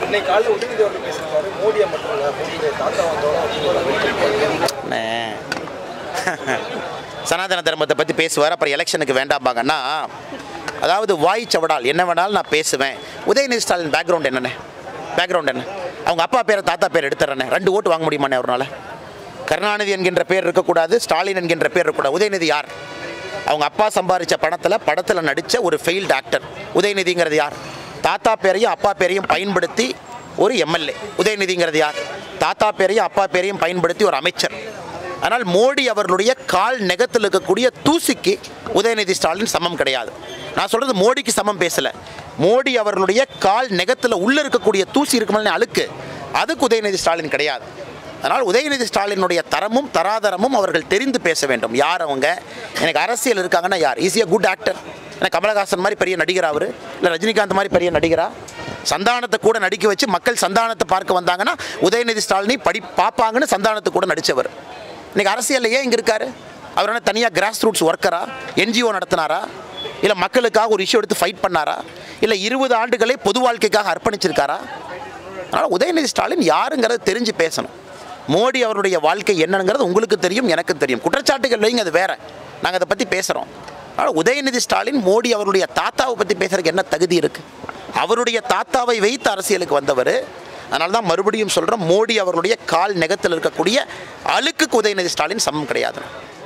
இன்னைக்கு காலையில் உதயநிதி அவர்கள் பேசியிருக்காரு மோடியை மட்டும் இல்லை மோடியை தாத்தா வந்தோம் அண்ணே. சனாதன தர்மத்தை பற்றி பேசுவார் அப்புறம் எலெக்ஷனுக்கு வேண்டாம்பாங்கன்னா அதாவது வாய் சவடால் என்ன வேணாலும் நான் பேசுவேன் உதயநிதி ஸ்டாலின் பேக்ரவுண்ட் என்னண்ணே பேக்ரவுண்ட் என்ன அவங்க அப்பா பேரை தாத்தா பேர் எடுத்துறேண்ணே ரெண்டு ஓட்டு வாங்க முடியுமாண்ணே அவரால் கருணாநிதி என்கின்ற பேர் இருக்கக்கூடாது ஸ்டாலின் என்கின்ற பேர் இருக்கக்கூடாது உதயநிதி யார் அவங்க அப்பா சம்பாதிச்ச பணத்தில் படத்தில் நடித்த ஒரு ஃபெயில்டு ஆக்டர் உதயநிதிங்கிறது யார் தாத்தா பேரையும் அப்பா பேரையும் பயன்படுத்தி ஒரு எம்எல்ஏ உதயநிதிங்கிறது யார் தாத்தா பேரையும் அப்பா பேரையும் பயன்படுத்தி ஒரு அமைச்சர் ஆனால் மோடி அவர்களுடைய கால் நெகத்தில் இருக்கக்கூடிய தூசிக்கு உதயநிதி ஸ்டாலின் சமம் கிடையாது நான் சொல்கிறது மோடிக்கு சமம் பேசலை மோடி அவர்களுடைய கால் நெகத்தில் உள்ளே இருக்கக்கூடிய தூசி இருக்குமில்ல அழுக்கு அதுக்கு உதயநிதி ஸ்டாலின் கிடையாது அதனால் உதயநிதி ஸ்டாலினுடைய தரமும் தராதரமும் அவர்கள் தெரிந்து பேச வேண்டும் யார் அவங்க எனக்கு அரசியல் இருக்காங்கன்னா யார் ஈஸியாக குட் ஆக்டர் ஏன்னா கமலஹாசன் மாதிரி பெரிய நடிகர் அவர் இல்லை ரஜினிகாந்த் மாதிரி பெரிய நடிகரா சந்தானத்தை கூட நடிக்க வச்சு மக்கள் சந்தானத்தை பார்க்க வந்தாங்கன்னா உதயநிதி ஸ்டாலினை படி பார்ப்பாங்கன்னு சந்தானத்தை கூட நடித்தவர் இன்னைக்கு அரசியலில் ஏன் இங்கே இருக்காரு அவர் என்ன தனியாக கிராஸ் ரூட்ஸ் ஒர்க்கரா என்ஜிஓ நடத்தினாரா இல்லை மக்களுக்காக ஒரு இஷ்யூ எடுத்து ஃபைட் பண்ணாரா இல்லை இருபது ஆண்டுகளை பொது வாழ்க்கைக்காக அர்ப்பணிச்சிருக்காரா அதனால் உதயநிதி ஸ்டாலின் யாருங்கிறத தெரிஞ்சு பேசணும் மோடி அவருடைய வாழ்க்கை என்னங்கிறது உங்களுக்கு தெரியும் எனக்கு தெரியும் குற்றச்சாட்டுகள் வைங்க அது வேற நாங்கள் அதை பற்றி பேசுகிறோம் அதனால் உதயநிதி ஸ்டாலின் மோடி அவருடைய தாத்தாவை பற்றி பேசுறதுக்கு என்ன தகுதி இருக்குது அவருடைய தாத்தாவை வைத்து அரசியலுக்கு வந்தவர் அதனால தான் மறுபடியும் சொல்கிறோம் மோடி அவர்களுடைய கால் நெகத்தில் இருக்கக்கூடிய அழுக்குக்கு உதயநிதி ஸ்டாலின் சமம் கிடையாது